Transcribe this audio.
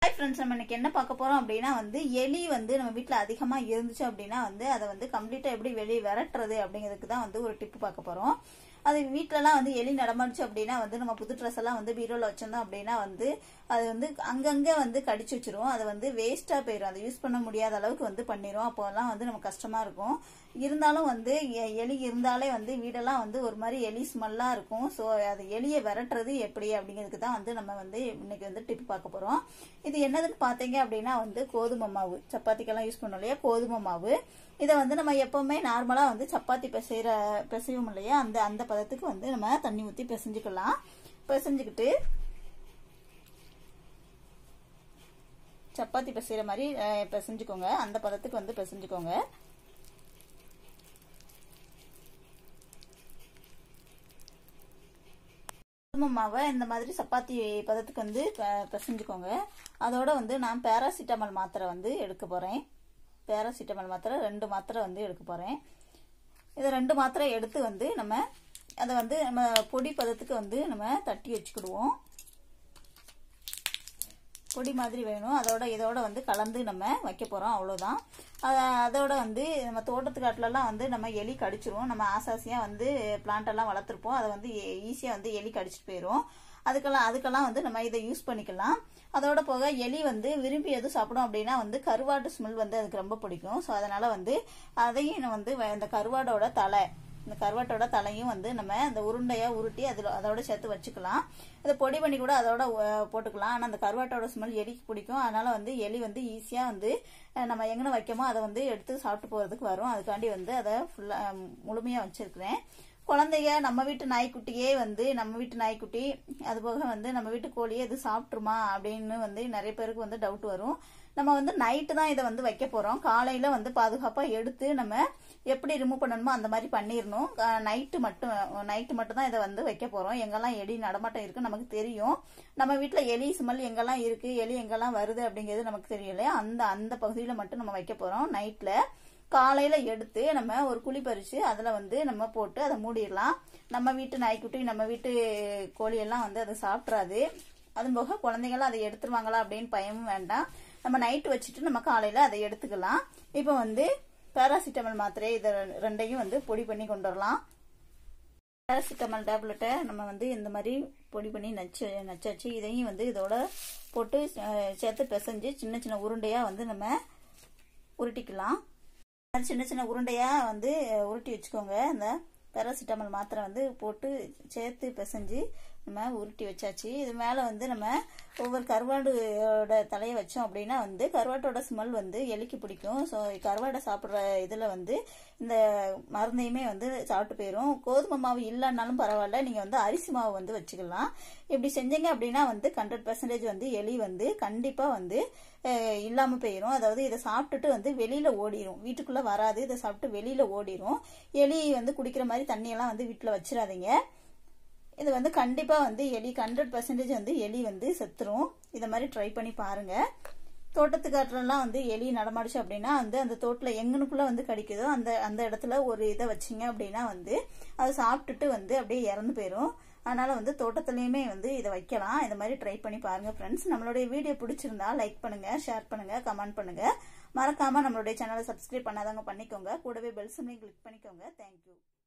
friends நம்ம இன்னைக்கு என்ன பார்க்க போறோம் அப்படின்னா வந்து எலி வந்து நம்ம வீட்டில் அதிகமாக இருந்துச்சு அப்படின்னா வந்து அதை வந்து கம்ப்ளீட்டாக எப்படி வெளியே விரட்டுறது அப்படிங்கிறதுக்கு தான் வந்து ஒரு டிப்பு பார்க்க போறோம் அது வீட்டிலலாம் வந்து எலி நடமாடுச்சு அப்படின்னா வந்து நம்ம புது ட்ரெஸ் எல்லாம் வந்து பீரோவில் வச்சிருந்தோம் அப்படின்னா வந்து அது வந்து அங்கங்கே வந்து கடிச்சு வச்சிரும் அது வந்து வேஸ்ட்டாக போயிடும் அதை யூஸ் பண்ண முடியாத அளவுக்கு வந்து பண்ணிடும் அப்போல்லாம் வந்து நம்ம கஷ்டமா இருக்கும் இருந்தாலும் வந்து எ- எலி இருந்தாலே வந்து வீடெல்லாம் வந்து ஒரு மாதிரி எலி ஸ்மெல்லாக இருக்கும் ஸோ அது எலியை விரட்டுறது எப்படி அப்படிங்கிறதுக்கு தான் வந்து நம்ம வந்து இன்னைக்கு வந்து டிப் பார்க்க போகிறோம் இது என்னதுன்னு பார்த்தீங்க அப்படின்னா வந்து கோதுமை மாவு சப்பாத்திக்கெல்லாம் யூஸ் பண்ணோம் இல்லையா கோதுமை மாவு இதை வந்து நம்ம எப்பவுமே நார்மலாக வந்து சப்பாத்தி பிசைகிற பிசையும் இல்லையா அந்த அந்த பதத்துக்கு வந்து நம்ம தண்ணி ஊற்றி பிசைஞ்சுக்கலாம் பிசைஞ்சுக்கிட்டு சப்பாத்தி பிசைகிற மாதிரி அஹ், பிசைஞ்சுக்கோங்க அந்த பதத்துக்கு வந்து பிசைஞ்சுக்கோங்க கோதுமை மாவை இந்த மாதிரி சப்பாத்தி பதத்துக்கு வந்து ப- பிசைஞ்சுக்கோங்க அதோட வந்து நான் பேராசிட்டமால் மாத்திரை வந்து எடுக்க போகிறேன் பேராசிட்டமால் மாத்திரை ரெண்டு மாத்திரை வந்து எடுக்க போகிறேன் இது ரெண்டு மாத்திரை எடுத்து வந்து நம்ம அதை வந்து நம்ம பொடி பதத்துக்கு வந்து நம்ம தட்டி வச்சுக்கிடுவோம் பொடி மாதிரி வேணும் அதோட இதோட வந்து கலந்து நம்ம வைக்க போகிறோம் அவ்வளோதான் அத- அதோட வந்து நம்ம தோட்டத்து காட்டுலலாம் வந்து நம்ம எலி கடிச்சிரும் நம்ம ஆசாசியாக வந்து plant எல்லாம் வளர்த்துருப்போம் அதை வந்து ஈஸியாக வந்து எலி கடிச்சிட்டு போயிடும் அதுக்கெல்லாம் அதுக்கெல்லாம் வந்து நம்ம இதை யூஸ் பண்ணிக்கலாம் அதோட போக எலி வந்து விரும்பி எதுவும் சாப்பிடும் அப்படின்னா வந்து கருவாடு ஸ்மெல் வந்து அதுக்கு ரொம்ப பிடிக்கும் ஸோ அதனால வந்து அதையும் நான் வந்து வ- இந்த கருவாடோட தலை இந்த கருவாட்டோட தலையும் வந்து நம்ம அந்த உருண்டையா உருட்டி அதில் அதோட சேர்த்து வச்சுக்கலாம் இதை பொடி பண்ணி கூட அதோட அஹ், போட்டுக்கலாம் ஆனால் அந்த கருவாட்டோட ஸ்மெல் எலிக்கு பிடிக்கும் அதனால வந்து எலி வந்து ஈஸியாக வந்து அஹ், நம்ம எங்கே வைக்கமோ அதை வந்து எடுத்து சாப்பிட்டு போகிறதுக்கு வரும் அதுக்காண்டி வந்து அதை ஃபுல்லாக முழுமையாக வச்சிருக்கிறேன் குழந்தைங்க நம்ம வீட்டு நாய்க்குட்டியே வந்து நம்ம வீட்டு நாய்க்குட்டி அது போக வந்து நம்ம வீட்டு கோழியே இது சாப்பிட்ருமா அப்படின்னு வந்து நிறைய பேருக்கு வந்து டவுட் வரும் நம்ம வந்து நைட்டு தான் இதை வந்து வைக்க போகிறோம் காலையில் வந்து பாதுகாப்பாக எடுத்து நம்ம எப்படி ரிமூவ் பண்ணணுமோ அந்த மாதிரி பண்ணிடணும் நைட்டு மட்டும் நைட்டு மட்டும் தான் இதை வந்து வைக்க போகிறோம் எங்கெல்லாம் எலி நடமாட்டம் இருக்குது நமக்கு தெரியும் நம்ம வீட்டில் எலி ஸ்மெல் எங்கெல்லாம் இருக்குது எலி எங்கெல்லாம் வருது அப்படிங்கிறது நமக்கு தெரியும் இல்லையா அந்த அந்த பகுதியில் மட்டும் நம்ம வைக்க போகிறோம் நைட்டில் காலையில எடுத்து நம்ம ஒரு குழி பறிச்சு அதுல வந்து நம்ம போட்டு அதை மூடிடலாம் நம்ம வீட்டு நாய்க்குட்டி நம்ம வீட்டு கோழி எல்லாம் வந்து அதை சாப்பிட்றாது அது போக குழந்தைங்களாம் அதை எடுத்துருவாங்களா அப்படின்னு பயமும் வேண்டாம் நம்ம நைட்டு வச்சுட்டு நம்ம காலையில அதை எடுத்துக்கலாம் இப்போ வந்து பேராசிட்டமல் மாத்திரை இதை ரெண்டையும் வந்து பொடி பண்ணி கொண்டு வரலாம் பேராசிட்டமல் டேப்லெட்டை நம்ம வந்து இந்த மாதிரி பொடி பண்ணி நச்சு நச்சாச்சு இதையும் வந்து இதோட போட்டு அஹ், சேர்த்து பிசைஞ்சு சின்ன சின்ன உருண்டையா வந்து நம்ம உருட்டிக்கலாம் அது சின்ன சின்ன உருண்டையா வந்து உருட்டி வச்சுக்கோங்க இந்த பேராசிட்டமல் மாத்திரை வந்து போட்டு சேர்த்து பிசைஞ்சு நம்ம உருட்டி வச்சாச்சு இது மேலே வந்து நம்ம ஒவ்வொரு கருவாடோட தலையை வச்சோம் அப்படின்னா வந்து கருவாட்டோட ஸ்மெல் வந்து எலிக்கு பிடிக்கும் ஸோ கருவாடை சாப்பிட்ற இதில் வந்து இந்த மருந்தையுமே வந்து சாப்பிட்டு போயிடும் கோதுமை மாவு இல்லைன்னாலும் பரவாயில்ல நீங்கள் வந்து அரிசி மாவு வந்து வச்சுக்கலாம் இப்படி செஞ்சீங்க அப்படின்னா வந்து ஹண்ட்ரட் பர்சன்டேஜ் வந்து எலி வந்து கண்டிப்பாக வந்து அஹ், இல்லாம போயிடும் அதாவது இதை சாப்பிட்டுட்டு வந்து வெளியில ஓடிரும் வீட்டுக்குள்ள வராது இதை சாப்பிட்டு வெளியில ஓடிரும் எலி வந்து குடிக்கிற மாதிரி தண்ணியெல்லாம் வந்து வீட்டில் வச்சிடாதீங்க இது வந்து கண்டிப்பா வந்து எலி ஹண்ட்ரட் பர்சன்டேஜ் வந்து எலி வந்து செத்துரும் இதை மாதிரி ட்ரை பண்ணி பாருங்க தோட்டத்து காட்டுலலாம் வந்து எலி நடமாடுச்சு அப்படின்னா வந்து அந்த தோட்டில் எங்கனுக்குள்ள வந்து கடிக்குதோ அந்த அந்த இடத்துல ஒரு இதை வச்சிங்க அப்படின்னா வந்து அதை சாப்பிட்டுட்டு வந்து அப்படியே இறந்து போயிடும் அதனால வந்து தோட்டத்துலயுமே வந்து இதை வைக்கலாம் இந்த மாதிரி ட்ரை பண்ணி பாருங்க ஃப்ரெண்ட்ஸ் நம்மளுடைய வீடியோ பிடிச்சிருந்தா லைக் பண்ணுங்க ஷேர் பண்ணுங்க கமெண்ட் பண்ணுங்க மறக்காம நம்மளுடைய சேனலை சப்ஸ்கிரைப் பண்ணாதவங்க பண்ணிக்கோங்க கூடவே பெல் சிம்லையும் கிளிக் பண்ணிக்கோங்க தேங்க்யூ